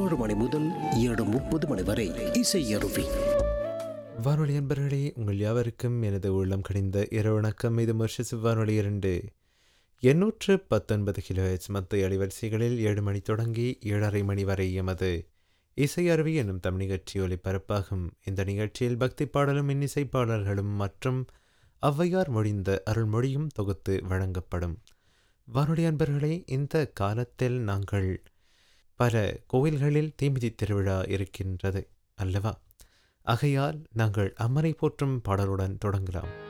ஏழு மணி முதல் ஏழு முப்பது மணி வரை இசை அருவி வானொலி அன்பர்களே உங்கள் யாவருக்கும் எனது உள்ளம் கடிந்த இரவு வணக்கம் இது மர்ஷஸ் வானொலி இரண்டு எண்ணூற்று பத்தொன்பது கிலோ ஹெச் மத்திய அலைவரிசைகளில் ஏழு மணி தொடங்கி ஏழரை மணி வரை எமது இசை அருவி என்னும் தமிழ் நிகழ்ச்சி ஒலிபரப்பாகும் இந்த நிகழ்ச்சியில் பக்தி பாடலும் இன்னிசை பாடல்களும் மற்றும் ஔவையார் மொழிந்த அருள்மொழியும் தொகுத்து வழங்கப்படும் வானொலி அன்பர்களே இந்த காலத்தில் நாங்கள் பல கோவில்களில் தீமிதி திருவிழா இருக்கின்றது அல்லவா ஆகையால் நாங்கள் அம்மனை போற்றும் பாடலுடன் தொடங்கலாம்